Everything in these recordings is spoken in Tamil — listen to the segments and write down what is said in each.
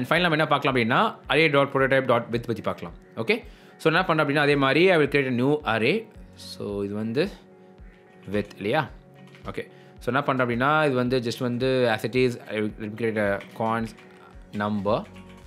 அண்ட் ஃபைனல் நம்ம என்ன பார்க்கலாம் அப்படின்னா array dot prototype dot with பற்றி பார்க்கலாம் ஓகே ஸோ என்ன பண்ணுறேன் அப்படின்னா அதே மாதிரி I will create new array so இது வந்து வித் இல்லையா ஓகே ஸோ என்ன பண்ணுறேன் அப்படின்னா இது வந்து ஜஸ்ட் வந்து as it is I will create const number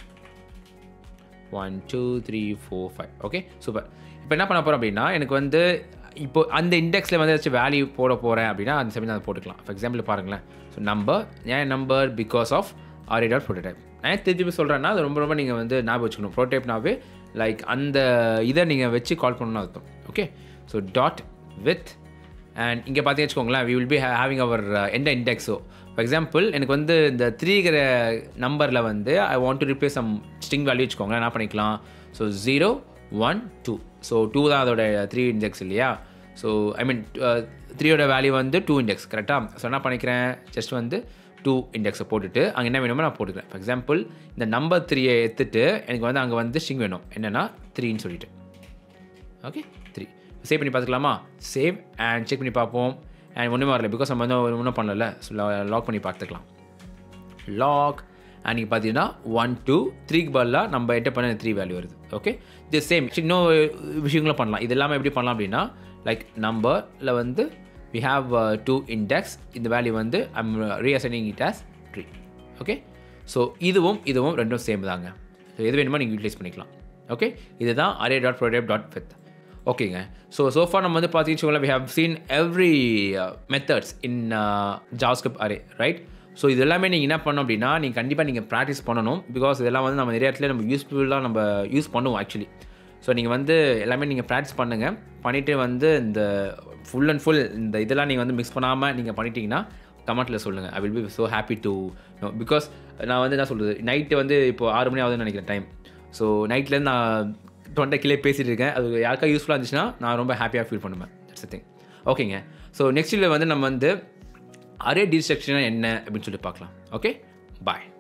one two three four five okay super இப்போ என்ன பண்ண போகிறோம் அப்படின்னா எனக்கு வந்து இப்போ அந்த இண்டெக்ஸில் வந்து ஏதாச்சும் வேல்யூ போட போகிறேன் அப்படின்னா அந்த சமயம் அதை போட்டுக்கலாம் ஃபார் எக்ஸாம்பிள் பாருங்களேன் ஸோ நம்பர் ஏன் number because of array dot prototype நான் திருப்பி சொல்கிறேன்னா அது ரொம்ப ரொம்ப நீங்கள் வந்து ஞாபகம் வச்சுக்கணும் ப்ரோட்டோடைப்னாவே லைக் அந்த இதை நீங்கள் வச்சு கால் பண்ணணும்னு அர்த்தம் okay so dot with and இங்கே பார்த்தீங்கன்னு வச்சுக்கோங்களேன் we will be having our எந்த இண்டெக்ஸோ ஃபார் எக்ஸாம்பிள் எனக்கு வந்து இந்த த்ரீங்கிற நம்பரில் வந்து I want to replace some string value வச்சுக்கோங்களேன் என்ன பண்ணிக்கலாம் so zero one two so two தான் அதோட த்ரீ இண்டெக்ஸ் இல்லையா ஸோ ஐ மீன் த்ரீயோட வேல்யூ வந்து டூ இண்டெக்ஸ் கரெக்டாக ஸோ என்ன பண்ணிக்கிறேன் ஜஸ்ட் வந்து டூ இண்டெக்ஸை போட்டுட்டு அங்கே என்ன வேணுமோ நான் போட்டுக்கிறேன் ஃபார் எக்ஸாம்பிள் இந்த நம்பர் த்ரீயை எடுத்துட்டு எனக்கு வந்து அங்கே வந்து ஸ்ட்ரிங் வேணும் என்னென்னா த்ரீன்னு சொல்லிட்டு ஓகே த்ரீ சேவ் பண்ணி பார்த்துக்கலாமா சேவ் அண்ட் செக் பண்ணி பார்ப்போம் அண்ட் ஒன்றுமே வரல பிகாஸ் நம்ம வந்து ஒன்றும் பண்ணல ஸோ லாக் பண்ணி பார்த்துக்கலாம் லாக் அண்ட் நீங்கள் பார்த்தீங்கன்னா ஒன் டூ த்ரீக்கு பதிலாக நம்ம என்டர் பண்ண த்ரீ வேல்யூ வருது ஓகே இது சேம் இன்னும் விஷயங்களும் பண்ணலாம் இது எல்லாமே எப்படி பண்ணலாம் அப்படின்னா லைக் நம்பரில் வந்து வி ஹாவ் டூ இண்டெக்ஸ் இந்த வேல்யூ வந்து I'm reassigning it as three okay so இதுவும் இதுவும் ரெண்டும் சேம் தாங்க ஸோ எது வேணுமோ நீங்கள் யூட்டிலைஸ் பண்ணிக்கலாம் ஓகே இதுதான் array dot prototype dot with ஓகேங்க ஸோ சோஃபா நம்ம வந்து பார்த்தீங்கன்னா we have seen every methods in JavaScript array right so இது எல்லாமே நீங்கள் என்ன பண்ணணும் அப்படின்னா நீங்கள் கண்டிப்பாக நீங்கள் ப்ராக்டிஸ் பண்ணணும் பிகாஸ் இதெல்லாம் வந்து நம்ம நிறைய இடத்துல நம்ம யூஸ்ஃபுல்லாக நம்ம யூஸ் பண்ணுவோம் ஆக்சுவலி ஸோ நீங்கள் வந்து எல்லாமே நீங்கள் ப்ராக்டிஸ் பண்ணுங்கள் பண்ணிவிட்டு வந்து இந்த ஃபுல் அண்ட் ஃபுல் இந்த இதெல்லாம் நீங்கள் வந்து மிக்ஸ் பண்ணாமல் நீங்கள் பண்ணிட்டீங்கன்னா கமெண்ட்டில் சொல்லுங்கள் I will be so happy to know because நான் வந்து என்ன சொல்கிறது நைட்டு வந்து இப்போ ஆறு மணி ஆகுதுன்னு நினைக்கிறேன் டைம் ஸோ நைட்லேருந்து நான் தொண்டை கீழே பேசிகிட்டு இருக்கேன் அது யாருக்கா யூஸ்ஃபுல்லாக இருந்துச்சுன்னா நான் ரொம்ப ஹாப்பியாக ஃபீல் பண்ணுவேன் தட்ஸ் திங் ஓகேங்க ஸோ நெக்ஸ்ட் இதில் வந்து நம்ம வந்து அரே டிஸ்ட்ரக்ஷனாக என்ன அப்படின்னு சொல்லி பார்க்கலாம் ஓகே பாய்